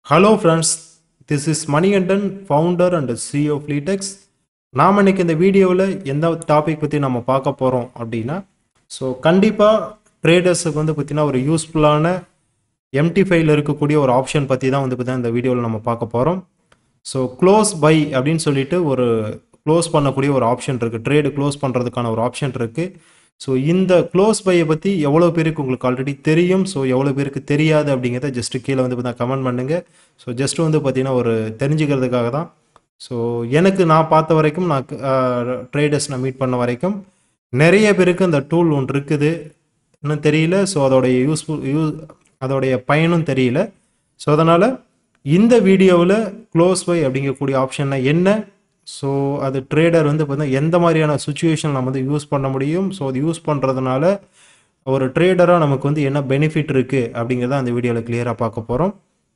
hello friends this is Manikandan founder and CEO Fleetex நாம் இன்னைக்கு இந்த வீடியோவில் எந்த டாபிக் பற்றி நம்ம பார்க்க போகிறோம் அப்படின்னா ஸோ கண்டிப்பாக ட்ரேடர்ஸுக்கு வந்து பார்த்தீங்கன்னா ஒரு யூஸ்ஃபுல்லான எம்டி ஃபைல் இருக்கக்கூடிய ஒரு ஆப்ஷன் பற்றி தான் வந்து பார்த்தீங்கன்னா இந்த வீடியோவில் நம்ம பார்க்க போகிறோம் ஸோ க்ளோஸ் பை அப்படின்னு சொல்லிட்டு ஒரு க்ளோஸ் பண்ணக்கூடிய ஒரு ஆப்ஷன் இருக்குது ட்ரேடு க்ளோஸ் பண்ணுறதுக்கான ஒரு ஆப்ஷன் இருக்குது ஸோ இந்த க்ளோஸ் பையை பற்றி எவ்வளோ பேருக்கு உங்களுக்கு ஆல்ரெடி தெரியும் ஸோ எவ்வளோ பேருக்கு தெரியாது அப்படிங்கிறத ஜஸ்ட் கீழே வந்து பார்த்தா கமெண்ட் பண்ணுங்கள் ஸோ ஜஸ்ட் வந்து பார்த்தீங்கன்னா ஒரு தெரிஞ்சுக்கிறதுக்காக தான் ஸோ எனக்கு நான் பார்த்த வரைக்கும் நான் ட்ரேடர்ஸ் நான் மீட் பண்ண வரைக்கும் நிறைய பேருக்கு அந்த டூல் ஒன்று இருக்குது இன்னும் தெரியல ஸோ அதோடைய யூஸ்ஃபுல் யூ அதோடைய பயனும் தெரியல ஸோ அதனால் இந்த வீடியோவில் க்ளோஸ் பை அப்படிங்கக்கூடிய ஆப்ஷன்னா என்ன ஸோ அது ட்ரேடர் வந்து பார்த்தீங்கன்னா எந்த மாதிரியான சுச்சுவேஷன் நம்ம வந்து யூஸ் பண்ண முடியும் ஸோ அது யூஸ் பண்ணுறதுனால ஒரு ட்ரேடராக நமக்கு வந்து என்ன பெனிஃபிட் இருக்குது அப்படிங்கிறத அந்த வீடியோவில் கிளியராக பார்க்க போகிறோம்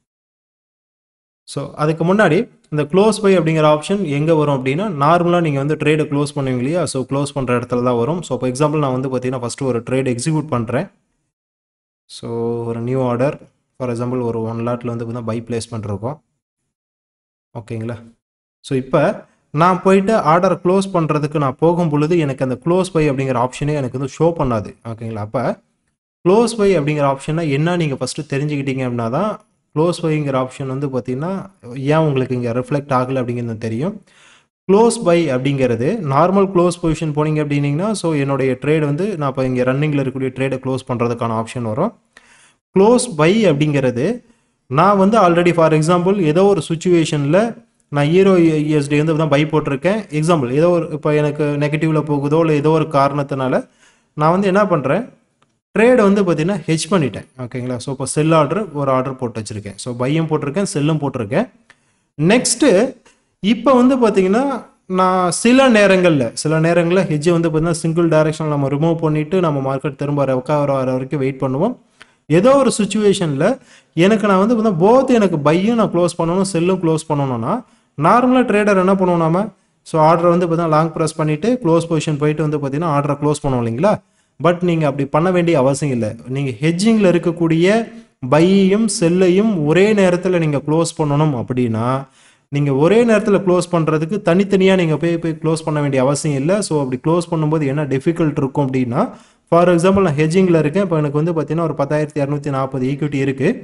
ஸோ அதுக்கு முன்னாடி இந்த க்ளோஸ் பை அப்படிங்கிற ஆப்ஷன் எங்கே வரும் அப்படின்னா நார்மலாக நீங்கள் வந்து ட்ரேடை க்ளோஸ் பண்ணுவீங்க இல்லையா ஸோ க்ளோஸ் பண்ணுற இடத்துல தான் வரும் ஸோ இப்போ எக்ஸாம்பிள் நான் வந்து பார்த்தீங்கன்னா ஃபஸ்ட்டு ஒரு ட்ரேட் எக்ஸிக்யூட் பண்ணுறேன் ஸோ ஒரு நியூ ஆர்டர் ஃபார் எக்ஸாம்பிள் ஒரு ஒன் லாட்டில் வந்து பார்த்தீங்கன்னா பை பிளேஸ்மெண்ட் இருக்கும் ஓகேங்களா ஸோ இப்போ நான் போயிட்டு ஆர்டர் க்ளோஸ் பண்ணுறதுக்கு நான் போகும் பொழுது எனக்கு அந்த க்ளோஸ் பை அப்படிங்கிற ஆப்ஷனே எனக்கு வந்து ஷோ பண்ணாது ஓகேங்களா அப்போ க்ளோஸ் பை அப்படிங்கிற ஆப்ஷனை என்ன நீங்கள் ஃபஸ்ட்டு தெரிஞ்சுக்கிட்டீங்க அப்படின்னா தான் க்ளோஸ் பைங்கிற ஆப்ஷன் வந்து பார்த்தீங்கன்னா ஏன் உங்களுக்கு இங்கே ரிஃப்ளெக்ட் ஆகலை அப்படிங்கிறது தெரியும் க்ளோஸ் பை அப்படிங்கிறது நார்மல் க்ளோஸ் பொசிஷன் போனீங்க அப்படின்னீங்கன்னா ஸோ என்னுடைய ட்ரேட் வந்து நான் இப்போ இங்கே ரன்னிங்கில் இருக்கக்கூடிய ட்ரேடை க்ளோஸ் பண்ணுறதுக்கான ஆப்ஷன் வரும் க்ளோஸ் பை அப்படிங்கிறது நான் வந்து ஆல்ரெடி ஃபார் எக்ஸாம்பிள் ஏதோ ஒரு சுச்சுவேஷனில் நான் ஹீரோ யூஎஸ்டி வந்து தான் பை போட்டிருக்கேன் எக்ஸாம்பிள் ஏதோ ஒரு இப்போ எனக்கு நெகட்டிவில் போகுதோ இல்லை ஏதோ ஒரு காரணத்தினால நான் வந்து என்ன பண்ணுறேன் ட்ரேடை வந்து பார்த்தீங்கன்னா ஹெச் பண்ணிட்டேன் ஓகேங்களா ஸோ இப்போ செல் ஆர்டர் ஒரு ஆர்டர் போட்டு வச்சுருக்கேன் ஸோ பையும் போட்டிருக்கேன் செல்லும் போட்டிருக்கேன் நெக்ஸ்ட்டு இப்போ வந்து பார்த்தீங்கன்னா நான் சில நேரங்களில் சில நேரங்களில் ஹெஜ்ஜை வந்து பார்த்தீங்கன்னா சிங்கிள் டைரக்ஷன் நம்ம ரிமூவ் பண்ணிவிட்டு நம்ம மார்க்கெட் திரும்ப ரெக்கவர் வர வரைக்கும் வெயிட் பண்ணுவோம் ஏதோ ஒரு சுச்சுவேஷனில் எனக்கு நான் வந்து பார்த்தீங்கன்னா போத் எனக்கு பையும் நான் க்ளோஸ் பண்ணணும் செல்லும் க்ளோஸ் பண்ணணும்னா நார்மலாக ட்ரேடர் என்ன பண்ணுவோம் நாம ஸோ ஆர்டர் வந்து பார்த்தீங்கன்னா லாங் ப்ரெஸ் பண்ணிவிட்டு க்ளோஸ் பொசிஷன் போயிட்டு வந்து பார்த்தீங்கன்னா ஆர்டரை க்ளோஸ் பண்ணுவோம் இல்லைங்களா பட் நீங்கள் அப்படி பண்ண வேண்டிய அவசியம் இல்லை நீங்கள் ஹெட்ஜிங்கில் இருக்கக்கூடிய பையையும் செல்லையும் ஒரே நேரத்தில் நீங்கள் க்ளோஸ் பண்ணணும் அப்படின்னா நீங்கள் ஒரே நேரத்தில் க்ளோஸ் பண்ணுறதுக்கு தனித்தனியாக நீங்கள் போய் போய் க்ளோஸ் பண்ண வேண்டிய அவசியம் இல்லை ஸோ அப்படி க்ளோஸ் பண்ணும்போது என்ன டிஃபிகல்ட் இருக்கும் அப்படின்னா ஃபார் எக்ஸாம்பிள் நான் ஹெஜிங்கில் இருக்கேன் இப்போ எனக்கு வந்து பார்த்தீங்கன்னா ஒரு பத்தாயிரத்தி இரநூத்தி நாற்பது ஈக்விட்டி இருக்குது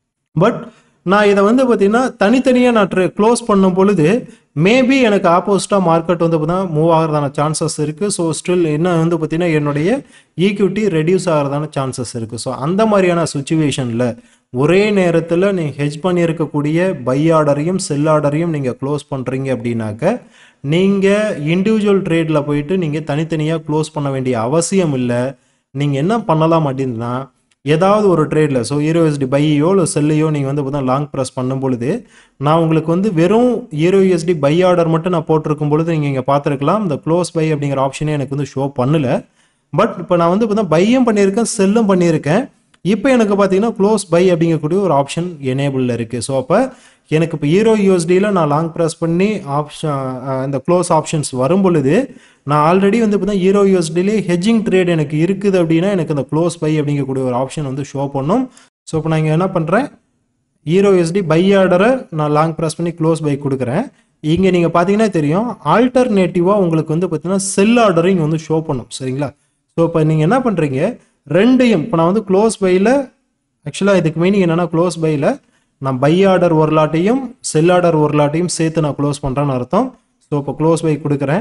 பட் நான் இதை வந்து பார்த்தீங்கன்னா தனித்தனியாக நான் ட்ரே க்ளோஸ் பண்ணும் பொழுது மேபி எனக்கு ஆப்போசிட்டாக மார்க்கெட் வந்து பார்த்தீங்கன்னா மூவ் ஆகிறதான சான்சஸ் இருக்குது ஸோ ஸ்டில் என்ன வந்து பார்த்தீங்கன்னா என்னுடைய ஈக்விட்டி ரெடியூஸ் ஆகிறதான சான்சஸ் இருக்குது ஸோ அந்த மாதிரியான சுச்சுவேஷனில் ஒரே நேரத்தில் நீங்கள் ஹெஜ் பண்ணியிருக்கக்கூடிய பை ஆர்டரையும் செல் ஆர்டரையும் நீங்கள் க்ளோஸ் பண்ணுறீங்க அப்படின்னாக்க நீங்கள் இண்டிவிஜுவல் ட்ரேடில் போயிட்டு நீங்கள் தனித்தனியாக க்ளோஸ் பண்ண வேண்டிய அவசியம் இல்லை நீங்கள் என்ன பண்ணலாம் அப்படின்னா ஏதாவது ஒரு ட்ரேடில் ஸோ ஹீரோ யூஎஸ்டி பையோ இல்லை செல்லையோ நீங்கள் வந்து பார்த்தா லாங் ப்ரெஸ் பண்ணும் பொழுது நான் உங்களுக்கு வந்து வெறும் ஹீரோ யூஎஸ்டி பை ஆர்டர் மட்டும் நான் போட்டிருக்கும் பொழுது நீங்கள் இங்கே பார்த்துருக்கலாம் இந்த க்ளோஸ் பை அப்படிங்கிற ஆப்ஷனே எனக்கு வந்து ஷோ பண்ணல பட் இப்போ நான் வந்து பார்த்தா பையும் பண்ணியிருக்கேன் செல்லும் பண்ணியிருக்கேன் இப்போ எனக்கு பார்த்தீங்கன்னா க்ளோஸ் பை அப்படிங்கக்கூடிய ஒரு ஆப்ஷன் எனேபிளில் இருக்குது ஸோ அப்போ எனக்கு இப்போ ஹீரோ யூஎஸ்டியில் நான் லாங் ப்ரெஸ் பண்ணி ஆப்ஷன் இந்த க்ளோஸ் ஆப்ஷன்ஸ் வரும் பொழுது நான் ஆல்ரெடி வந்து பார்த்தா ஹீரோ யூஎஸ்டிலே ஹெஜிங் ட்ரேட் எனக்கு இருக்குது அப்படின்னா எனக்கு அந்த க்ளோஸ் பை அப்படிங்கக்கூடிய ஒரு ஆப்ஷன் வந்து ஷோ பண்ணும் ஸோ இப்போ நான் இங்கே என்ன பண்ணுறேன் ஹீரோ யூஎஸ்டி பை ஆர்டரை நான் லாங் ப்ரெஸ் பண்ணி க்ளோஸ் பை கொடுக்குறேன் இங்கே நீங்கள் பார்த்தீங்கன்னா தெரியும் ஆல்டர்னேட்டிவாக உங்களுக்கு வந்து பார்த்தீங்கன்னா செல் ஆர்டரும் இங்கே வந்து ஷோ பண்ணும் சரிங்களா ஸோ இப்போ நீங்கள் என்ன பண்ணுறீங்க ரெண்டையும் இப்போ நான் வந்து க்ளோஸ் பையில் ஆக்சுவலாக இதுக்கு மீனிங் என்னென்னா க்ளோஸ் பையில் நான் பை ஆர்டர் ஒரு லாட்டையும் செல் ஆர்டர் ஒரு லாட்டையும் சேர்த்து நான் க்ளோஸ் பண்ணுறேன்னு அர்த்தம் ஸோ இப்போ க்ளோஸ் பை கொடுக்குறேன்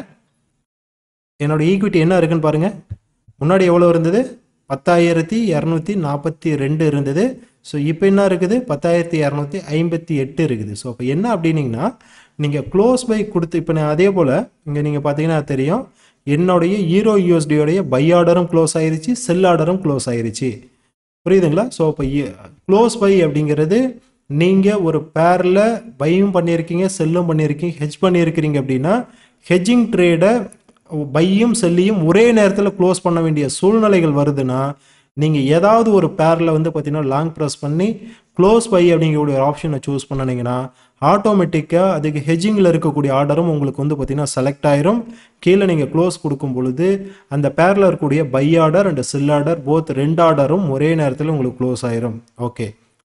என்னோட ஈக்விட்டி என்ன இருக்குன்னு பாருங்கள் முன்னாடி எவ்வளோ இருந்தது பத்தாயிரத்தி இரநூத்தி நாற்பத்தி ரெண்டு இருந்தது ஸோ இப்போ என்ன இருக்குது பத்தாயிரத்தி இரநூத்தி ஐம்பத்தி எட்டு இருக்குது ஸோ இப்போ என்ன அப்படின்னீங்கன்னா நீங்கள் க்ளோஸ் பை கொடுத்து இப்போ நான் அதே போல் இங்கே நீங்கள் பார்த்தீங்கன்னா தெரியும் என்னுடைய ஹீரோ யூஎஸ்டியோடைய பை ஆர்டரும் க்ளோஸ் ஆயிருச்சு செல் ஆர்டரும் க்ளோஸ் ஆயிருச்சு புரியுதுங்களா ஸோ இப்போ க்ளோஸ் பை அப்படிங்கிறது நீங்கள் ஒரு பேரில் பையும் பண்ணியிருக்கீங்க செல்லும் பண்ணியிருக்கீங்க ஹெஜ் பண்ணியிருக்கிறீங்க அப்படின்னா ஹெஜிங் ட்ரேடை பையும் செல்லியும் ஒரே நேரத்தில் க்ளோஸ் பண்ண வேண்டிய சூழ்நிலைகள் வருதுன்னா நீங்கள் ஏதாவது ஒரு பேரில் வந்து பார்த்தீங்கன்னா லாங் ப்ரெஸ் பண்ணி க்ளோஸ் பை அப்படிங்கக்கூடிய ஒரு ஆப்ஷனை சூஸ் பண்ணினீங்கன்னா ஆட்டோமேட்டிக்காக அதுக்கு ஹெஜிங்கில் இருக்கக்கூடிய ஆர்டரும் உங்களுக்கு வந்து பார்த்தீங்கன்னா செலக்ட் ஆயிரும் கீழே நீங்கள் க்ளோஸ் கொடுக்கும் பொழுது அந்த பேரில் இருக்கக்கூடிய buy order and sell order both ரெண்டு ஆர்டரும் ஒரே நேரத்தில் உங்களுக்கு க்ளோஸ் ஆயிரும் ஓகே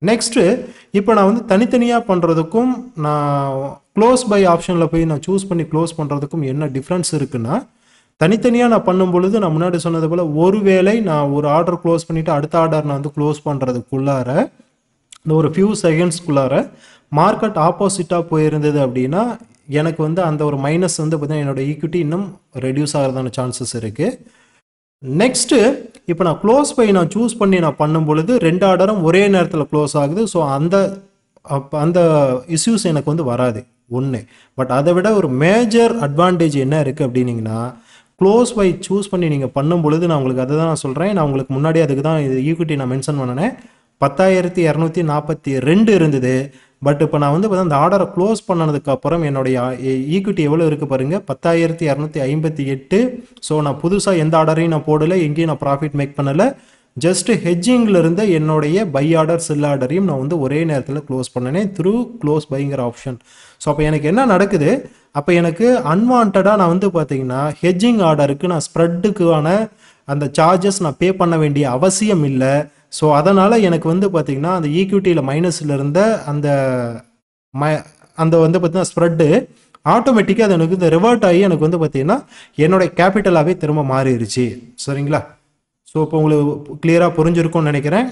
நெக்ஸ்ட்டு இப்போ நான் வந்து தனித்தனியாக பண்ணுறதுக்கும் நான் க்ளோஸ் பை ஆப்ஷனில் போய் நான் சூஸ் பண்ணி க்ளோஸ் பண்ணுறதுக்கும் என்ன டிஃப்ரென்ஸ் இருக்குன்னா தனித்தனியாக நான் பண்ணும் பொழுது நான் முன்னாடி சொன்னது போல் ஒருவேளை நான் ஒரு ஆர்டர் க்ளோஸ் பண்ணிவிட்டு அடுத்த ஆர்டர் நான் வந்து க்ளோஸ் பண்ணுறதுக்குள்ளார இந்த ஒரு ஃபியூ செகண்ட்ஸ்க்குள்ளார மார்க்கெட் ஆப்போசிட்டாக போயிருந்தது அப்படின்னா எனக்கு வந்து அந்த ஒரு மைனஸ் வந்து பார்த்தீங்கன்னா என்னோட ஈக்விட்டி இன்னும் ரெடியூஸ் ஆகிறதான சான்சஸ் இருக்குது நெக்ஸ்ட்டு இப்போ நான் க்ளோஸ் பை நான் சூஸ் பண்ணி நான் பண்ணும் பொழுது ரெண்டு ஆர்டரும் ஒரே நேரத்தில் க்ளோஸ் ஆகுது ஸோ அந்த அப்ப அந்த இஷ்யூஸ் எனக்கு வந்து வராது ஒன்று பட் அதை விட ஒரு மேஜர் அட்வான்டேஜ் என்ன இருக்குது அப்படின்னீங்கன்னா க்ளோஸ் பை சூஸ் பண்ணி நீங்கள் பண்ணும் பொழுது நான் உங்களுக்கு அதை தான் நான் சொல்கிறேன் நான் உங்களுக்கு முன்னாடி அதுக்கு தான் இது ஈக்விட்டி நான் மென்ஷன் பண்ணினேன் பத்தாயிரத்தி இரநூத்தி நாற்பத்தி ரெண்டு இருந்தது பட் இப்போ நான் வந்து பார்த்தா அந்த ஆர்டரை க்ளோஸ் பண்ணதுக்கு அப்புறம் என்னுடைய ஈக்விட்டி எவ்வளோ இருக்குது பாருங்க பத்தாயிரத்தி இரநூத்தி ஐம்பத்தி எட்டு ஸோ நான் புதுசாக எந்த ஆர்டரையும் நான் போடலை எங்கேயும் நான் ப்ராஃபிட் மேக் பண்ணலை ஜஸ்ட் ஹெட்ஜிங்கில் இருந்த என்னுடைய பை ஆர்டர் செல் ஆர்டரையும் நான் வந்து ஒரே நேரத்தில் க்ளோஸ் பண்ணினேன் த்ரூ க்ளோஸ் பைங்கிற ஆப்ஷன் ஸோ அப்போ எனக்கு என்ன நடக்குது அப்போ எனக்கு அன்வான்டாக நான் வந்து பார்த்தீங்கன்னா ஹெட்ஜிங் ஆர்டருக்கு நான் ஸ்ப்ரெட்டுக்கான அந்த சார்ஜஸ் நான் பே பண்ண வேண்டிய அவசியம் இல்லை ஸோ அதனால் எனக்கு வந்து பார்த்தீங்கன்னா அந்த ஈக்விட்டியில் மைனஸில் இருந்த அந்த ம அந்த வந்து பார்த்தீங்கன்னா ஸ்ப்ரெட்டு ஆட்டோமேட்டிக்காக அது எனக்கு இந்த ரிவர்ட் ஆகி எனக்கு வந்து பார்த்தீங்கன்னா என்னோட கேபிட்டலாகவே திரும்ப மாறிடுச்சு சரிங்களா ஸோ இப்போ உங்களுக்கு கிளியராக புரிஞ்சிருக்கும்னு நினைக்கிறேன்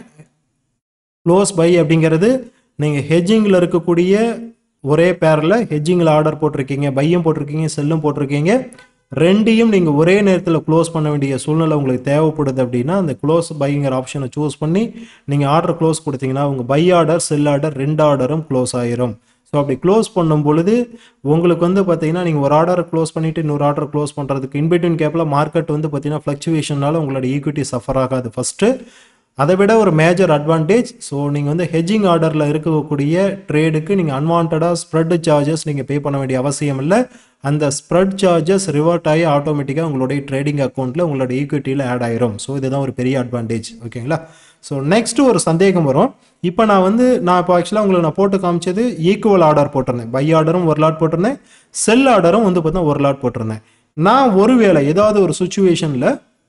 க்ளோஸ் பை அப்படிங்கிறது நீங்கள் ஹெட்ஜிங்கில் இருக்கக்கூடிய ஒரே பேரில் ஹெட்ஜிங்கில் ஆர்டர் போட்டிருக்கீங்க பையும் போட்டிருக்கீங்க செல்லும் போட்டிருக்கீங்க ரெண்டையும் நீங்கள் ஒரே நேரத்தில் க்ளோஸ் பண்ண வேண்டிய சூழ்நிலை உங்களுக்கு தேவைப்படுது அப்படின்னா அந்த க்ளோஸ் பைங்கிற ஆப்ஷனை சூஸ் பண்ணி நீங்கள் ஆர்டர் க்ளோஸ் கொடுத்தீங்கன்னா உங்கள் பை ஆர்டர் செல் ஆர்டர் ரெண்டு ஆர்டரும் க்ளோஸ் ஆயிரும் ஸோ அப்படி க்ளோஸ் பண்ணும் பொழுது உங்களுக்கு வந்து பார்த்தீங்கன்னா நீங்கள் ஒரு ஆர்டரை க்ளோஸ் பண்ணிவிட்டு இன்னொரு ஆர்டர் க்ளோஸ் பண்ணுறதுக்கு இன்பிட்வீன் கேப்பில் மார்க்கெட் வந்து பார்த்தீங்கன்னா ஃப்ளக்சுவேஷனால உங்களோட ஈக்விட்டி சஃபர் ஆகாது ஃபஸ்ட்டு அதை விட ஒரு மேஜர் அட்வான்டேஜ் ஸோ நீங்கள் வந்து ஹெட்ஜிங் ஆர்டரில் இருக்கக்கூடிய ட்ரேடுக்கு நீங்கள் அன்வான்டாக ஸ்ப்ரெட் சார்ஜஸ் நீங்கள் பே பண்ண வேண்டிய அவசியம் இல்லை அந்த ஸ்ப்ரெட் சார்ஜஸ் ரிவர்ட் ஆகி ஆட்டோமேட்டிக்காக உங்களுடைய ட்ரேடிங் அக்கௌண்ட்டில் உங்களோட ஈக்விட்டியில் ஆட் ஆயிரும் ஸோ இதுதான் ஒரு பெரிய அட்வான்டேஜ் ஓகேங்களா ஸோ நெக்ஸ்ட் ஒரு சந்தேகம் வரும் இப்போ நான் வந்து நான் இப்போ ஆக்சுவலாக உங்களுக்கு நான் போட்டு காமிச்சது ஈக்குவல் ஆர்டர் போட்டிருந்தேன் பை ஆர்டரும் ஒரு லாட் போட்டிருந்தேன் செல் ஆர்டரும் வந்து பார்த்தா ஒரு லாட் போட்டிருந்தேன் நான் ஒருவேளை ஏதாவது ஒரு சுச்சுவேஷனில்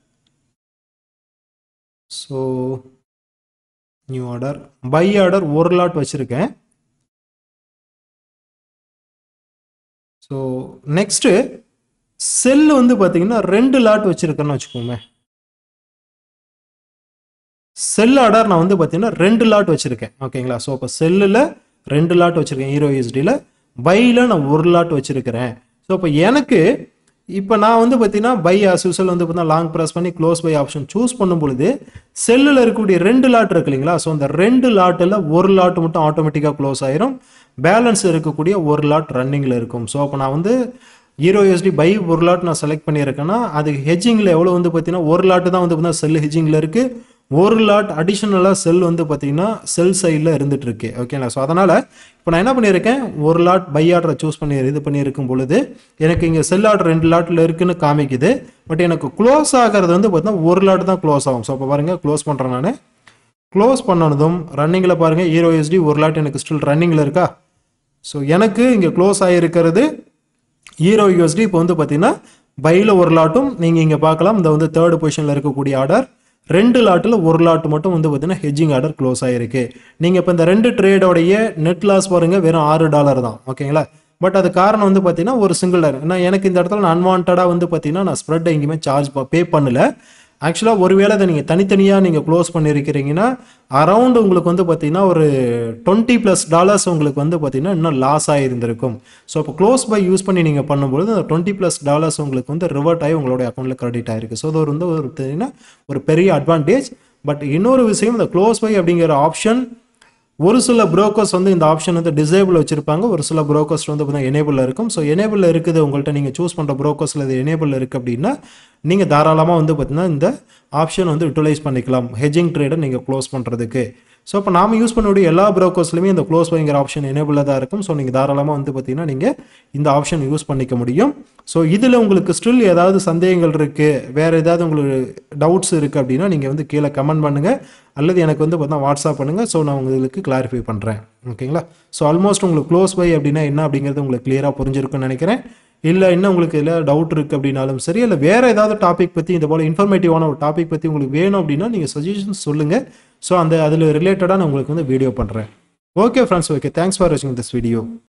so new order buy order ஒரு லாட் வச்சுருக்கேன் ஸோ நெக்ஸ்ட்டு செல் வந்து பார்த்தீங்கன்னா ரெண்டு லாட் வச்சுருக்கேன்னு வச்சுக்கோங்க செல் ஆர்டர் நான் வந்து பார்த்தீங்கன்னா ரெண்டு லாட் வச்சுருக்கேன் ஓகேங்களா ஸோ இப்போ செல்லில் ரெண்டு லாட் வச்சுருக்கேன் ஹீரோ யூஎஸ்டியில் பையில் நான் ஒரு லாட் வச்சுருக்கிறேன் ஸோ இப்போ எனக்கு இப்போ நான் வந்து பார்த்தீங்கன்னா பை ஆஸ் யூஸ்வல் வந்து பார்த்தீங்கன்னா லாங் ப்ரெஸ் பண்ணி க்ளோஸ் பை ஆப்ஷன் சூஸ் பண்ணும் பொழுது செல்லில் இருக்கக்கூடிய ரெண்டு லாட் இருக்கு இல்லைங்களா ஸோ அந்த ரெண்டு லாட்டில் ஒரு லாட் மட்டும் ஆட்டோமேட்டிக்காக க்ளோஸ் ஆயிரும் பேலன்ஸ் இருக்கக்கூடிய ஒரு லாட் ரன்னிங்கில் இருக்கும் ஸோ அப்போ நான் வந்து ஹீரோ யூஎஸ்டி பை ஒரு லாட் நான் செலக்ட் பண்ணியிருக்கேன்னா அது ஹெஜிங்கில் எவ்வளோ வந்து பார்த்தீங்கன்னா ஒரு லாட்டு தான் வந்து பார்த்தீங்கன்னா செல் ஹெஜிங்கில் இருக்குது ஒரு லாட் அடிஷ்னலாக செல் வந்து பார்த்தீங்கன்னா செல் சைடில் இருந்துட்டு இருக்கு ஓகேங்களா ஸோ அதனால் இப்போ நான் என்ன பண்ணியிருக்கேன் ஒரு லாட் பை ஆர்டரை சூஸ் பண்ணி இது பண்ணியிருக்கும் பொழுது எனக்கு இங்கே செல் ஆர்டர் ரெண்டு லாட்டில் இருக்குன்னு காமிக்குது பட் எனக்கு க்ளோஸ் ஆகிறது வந்து பார்த்தீங்கன்னா ஒரு லாட் தான் க்ளோஸ் ஆகும் ஸோ அப்போ பாருங்கள் க்ளோஸ் பண்ணுறேன் நான் க்ளோஸ் பண்ணனதும் ரன்னிங்கில் பாருங்கள் ஹீரோ எஸ்டி ஒரு லாட் எனக்கு ஸ்டில் ரன்னிங்கில் இருக்கா ஸோ எனக்கு இங்கே க்ளோஸ் ஆகிருக்கிறது ஹீரோ யூஎஸ்டி இப்போ வந்து பார்த்தீங்கன்னா பையில் ஒரு லாட்டும் நீங்கள் இங்கே பார்க்கலாம் இந்த வந்து தேர்ட் பொசிஷனில் இருக்கக்கூடிய ஆர்டர் ரெண்டு லாட்டில் ஒரு லாட் மட்டும் வந்து பார்த்தீங்கன்னா ஹெஜிங் ஆர்டர் க்ளோஸ் ஆகிருக்கு நீங்கள் இப்போ இந்த ரெண்டு ட்ரேடோடைய நெட் லாஸ் பாருங்க வெறும் ஆறு டாலர் தான் ஓகேங்களா பட் அது காரணம் வந்து பார்த்தீங்கன்னா ஒரு சிங்கிள் டாலர் நான் எனக்கு இந்த இடத்துல நான் அன்வான்டாக வந்து பார்த்தீங்கன்னா நான் ஸ்ப்ரெட் எங்கேயுமே சார்ஜ் பே பண்ணல ஆக்சுவலாக ஒருவேளை அதை நீங்கள் தனித்தனியாக நீங்கள் க்ளோஸ் பண்ணியிருக்கிறீங்கன்னா அரௌண்ட் உங்களுக்கு வந்து பார்த்தீங்கன்னா ஒரு டுவெண்ட்டி ப்ளஸ் டாலர்ஸ் உங்களுக்கு வந்து பார்த்தீங்கன்னா இன்னும் லாஸ் ஆகிருந்திருக்கும் ஸோ இப்போ க்ளோஸ் பை யூஸ் பண்ணி நீங்கள் பண்ணும்போது அந்த டுவெண்ட்டி ப்ளஸ் டாலர்ஸ் உங்களுக்கு வந்து ரிவர்ட் ஆகி உங்களோட அக்கௌண்ட்டில் கிரெடிட் ஆயிருக்கு ஸோ அது ஒரு வந்து ஒரு பார்த்தீங்கன்னா ஒரு பெரிய அட்வான்டேஜ் பட் இன்னொரு விஷயம் இந்த க்ளோஸ் பை அப்படிங்கிற ஆப்ஷன் ஒரு சில புரோக்கர்ஸ் வந்து இந்த ஆப்ஷன் வந்து டிசேபிள் வச்சிருப்பாங்க ஒரு சில புரோக்கர்ஸ் வந்து பார்த்தீங்கன்னா எனேபிள் இருக்கும் ஸோ எனேபிள் இருக்குது உங்கள்கிட்ட நீங்கள் சூஸ் பண்ணுற புரோக்கர்ஸில் இது எனேபிள் இருக்குது அப்படின்னா நீங்கள் தாராளமாக வந்து பார்த்தீங்கன்னா இந்த ஆப்ஷன் வந்து யூட்டிலைஸ் பண்ணிக்கலாம் ஹெஜிங் ட்ரேடை நீங்கள் க்ளோஸ் பண்ணுறதுக்கு ஸோ இப்போ நாம யூஸ் பண்ணக்கூடிய எல்லா ப்ரோக்கர்ஸ்லையுமே இந்த க்ளோஸ் பைங்கிற ஆப்ஷன் எனேபிளாக தான் இருக்கும் ஸோ நீங்கள் தாராளமாக வந்து பார்த்தீங்கன்னா நீங்கள் இந்த ஆப்ஷன் யூஸ் பண்ணிக்க முடியும் ஸோ இதில் உங்களுக்கு ஸ்டில் ஏதாவது சந்தேகங்கள் இருக்குது வேறு ஏதாவது உங்களுக்கு டவுட்ஸ் இருக்குது அப்படின்னா நீங்கள் வந்து கீழே கமெண்ட் பண்ணுங்கள் அல்லது எனக்கு வந்து பார்த்தா வாட்ஸ்அப் பண்ணுங்கள் ஸோ நான் உங்களுக்கு கிளாரிஃபை பண்ணுறேன் ஓகேங்களா ஸோ ஆல்மோஸ்ட் உங்களுக்கு க்ளோஸ் பை அப்படின்னா என்ன அப்படிங்கிறது உங்களுக்கு கிளியராக புரிஞ்சிருக்குன்னு நினைக்கிறேன் இல்லை இன்னும் உங்களுக்கு இதில் டவுட் இருக்குது அப்படின்னாலும் சரி இல்லை வேறு ஏதாவது டாபிக் பற்றி இந்த போல் இன்ஃபர்மேட்டிவான ஒரு டாபிக் பற்றி உங்களுக்கு வேணும் அப்படின்னா நீங்கள் சஜஷன்ஸ் சொல்லுங்கள் ஸோ அந்த அதில் ரிலேட்டடாக நான் உங்களுக்கு வந்து வீடியோ பண்ணுறேன் okay friends okay thanks for வாட்சிங் திஸ் வீடியோ